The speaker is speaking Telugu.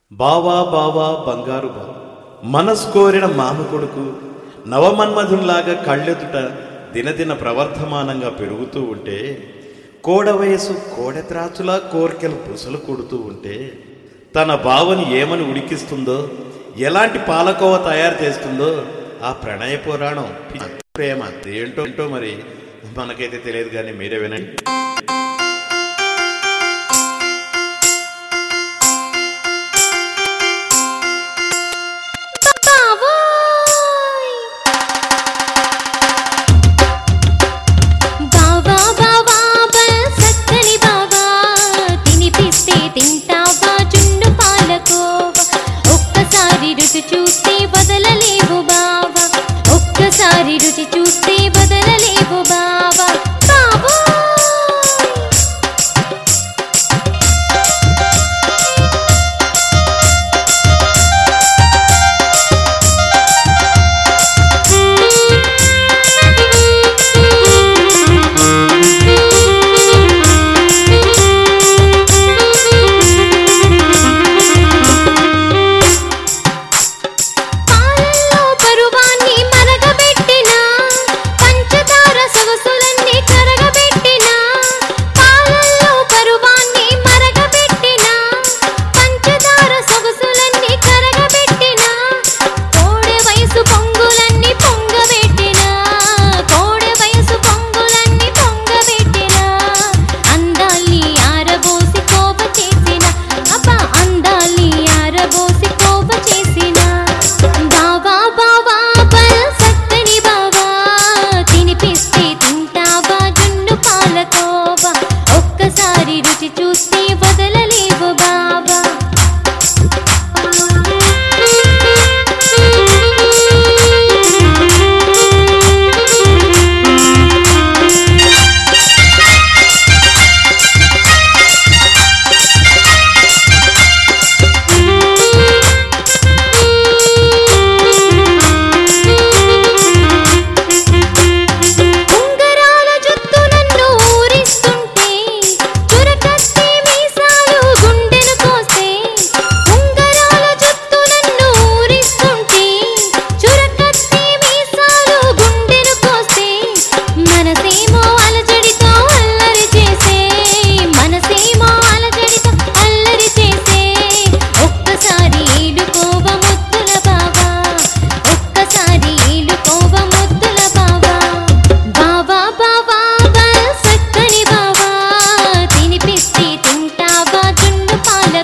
బావా బావా బంగారు బావ మనస్కోరిన మామ కొడుకు నవమన్మధుల్లాగా కళ్ళెదుట దినదిన ప్రవర్ధమానంగా పెరుగుతూ ఉంటే కోడ వయసు కోడెత్రాచులా కోర్కెలు బుసలు కొడుతూ ఉంటే తన బావని ఏమని ఉడికిస్తుందో ఎలాంటి పాలకోవ తయారు చేస్తుందో ఆ ప్రణయ పురాణం ప్రేమ ఏంటో ఏంటో మరి మనకైతే తెలియదు కానీ మీరే వినండి బావోయ్ బావా బావా బల్ సక్కని బావా తినిపిస్తే తింటావా జున్ను పాలకోవా ఒక్కసారి రుచి చూస్తే వదలలేవు బావా ఒక్కసారి రుచి చూస్తే వదలలేవు బావా బావోయ్ పాలల్లో పరువాన్ని మరగబెట్టినా పంచదార సొగసులన్నీ కరగబెట్టినా పాలల్లో పరువాన్ని మరగబెట్టినా పంచదార సొగసులన్నీ కరగబెట్టినా కోడె వయసు పొంగులన్నీ పొంగబెట్టినా కోడె వయసు పొంగులన్నీ పొంగబెట్టినా అందాల్ని ఆరబోసి కోప చేసిన అబ్బా అందాల్ని ఆరబోసి కోప చేసిన బావా బావా బల్ సక్కని బావా తినిపిస్తే తింటావా జున్ను పాలకోవా ఒక్కసారి రుచి చూస్తే వదలలేవు బావా ఉంగరాల జుత్తు నన్ను ఊరిస్తుంటే చురకత్తి మీసాలు గుండెలు కోస్తే ఉంగరాల జుత్తు నన్ను ఊరిస్తుంటే చురకత్తి మీసాలు గుండెలు కోస్తే మనసేమో అలజడితో అల్లరి చేసే మనసేమో అలజడితో అల్లరి చేసే ఒక్కసారి ఏలుకోవ ముద్దుల బావా ఒక్కసారి ఏలుకోవ ముద్దుల బావా బావా బావా బల్ సక్కని బావా తినిపిస్తే తింటావా జున్ను పాల